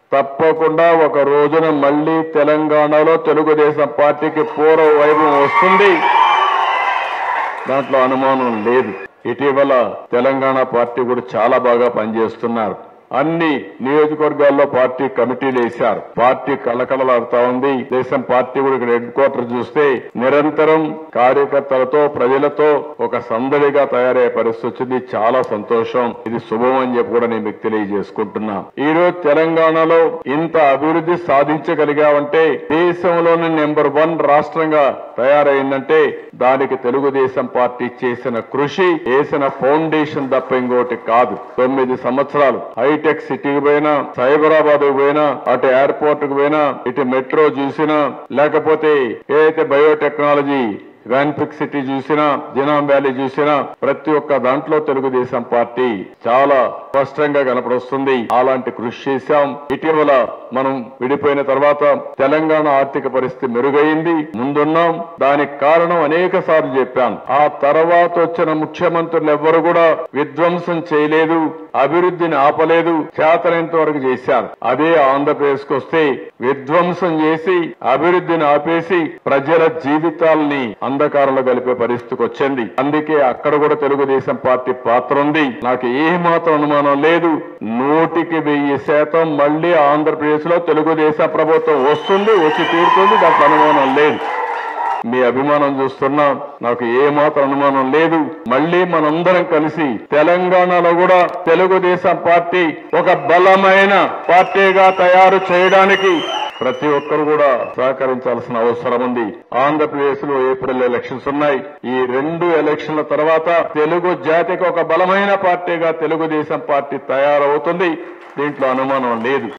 తప్పకుండా ఒక రోజున మళ్ళీ తెలంగాణలో తెలుగుదేశం పార్టీకి పూర్వ వైభవం వస్తుంది దాంట్లో అనుమానం లేదు ఇటీవల తెలంగాణ పార్టీ కూడా చాలా బాగా పనిచేస్తున్నారు అన్ని నియోజకవర్గాల్లో పార్టీ కమిటీలు వేశారు పార్టీ కళకళలాడుతా ఉంది దేశం పార్టీ కూడా ఇక్కడ హెడ్ క్వార్టర్ చూస్తే నిరంతరం కార్యకర్తలతో ప్రజలతో ఒక సందడిగా తయారయ్యే పరిస్థితి వచ్చింది చాలా సంతోషం ఇది శుభం అని చెప్పి కూడా నేను మీకు తెలియజేసుకుంటున్నా ఈ రోజు తెలంగాణలో ఇంత అభివృద్ధి సాధించగలిగామంటే దేశంలోని నెంబర్ వన్ రాష్ట్రంగా తయారైందంటే దానికి తెలుగుదేశం పార్టీ చేసిన కృషి వేసిన ఫౌండేషన్ తప్ప ఇంకోటి కాదు తొమ్మిది సంవత్సరాలు హైటెక్ సిటీకి పోయినా సైబరాబాద్ పోయినా అటు ఎయిర్పోర్ట్ కు పోయినా ఇటు మెట్రో చూసినా లేకపోతే ఏదైతే బయోటెక్నాలజీ వ్యాన్పిక్ సిటీ చూసినా జినాం వ్యాలీ చూసినా ప్రతి ఒక్క దాంట్లో తెలుగుదేశం పార్టీ చాలా స్పష్టంగా కనపడొస్తుంది అలాంటి కృషి చేశాం ఇటీవల మనం విడిపోయిన తర్వాత తెలంగాణ ఆర్థిక పరిస్థితి మెరుగైంది ముందున్నాం దానికి కారణం అనేక సార్లు చెప్పాను ఆ తర్వాత వచ్చిన ముఖ్యమంత్రులు ఎవ్వరు కూడా విధ్వంసం చేయలేదు అభివృద్ధిని ఆపలేదు చేతనంత వరకు చేశారు అదే ఆంధ్రప్రదేశ్ కు వస్తే విధ్వంసం చేసి అభివృద్ధిని ఆపేసి ప్రజల జీవితాల్ని అంధకారంలో కలిపే పరిస్థితికి వచ్చింది అందుకే అక్కడ కూడా తెలుగుదేశం పార్టీ పాత్ర ఉంది నాకు ఏ మాత్రం అనుమానం లేదు నూటికి వెయ్యి శాతం మళ్లీ ఆంధ్రప్రదేశ్ లో తెలుగుదేశం ప్రభుత్వం వస్తుంది వచ్చి తీరుతుంది దాంట్లో అనుమానం లేదు మీ అభిమానం చూస్తున్నా నాకు ఏ మాత్రం అనుమానం లేదు మళ్ళీ మనందరం కలిసి తెలంగాణలో కూడా తెలుగుదేశం పార్టీ ఒక బలమైన పార్టీగా తయారు చేయడానికి ప్రతి ఒక్కరు కూడా సహకరించాల్సిన అవసరం ఉంది ఆంధ్రప్రదేశ్ లో ఏప్రిల్ ఎలక్షన్స్ ఉన్నాయి ఈ రెండు ఎలక్షన్ల తర్వాత తెలుగు జాతికి ఒక బలమైన పార్టీగా తెలుగుదేశం పార్టీ తయారవుతుంది దీంట్లో అనుమానం లేదు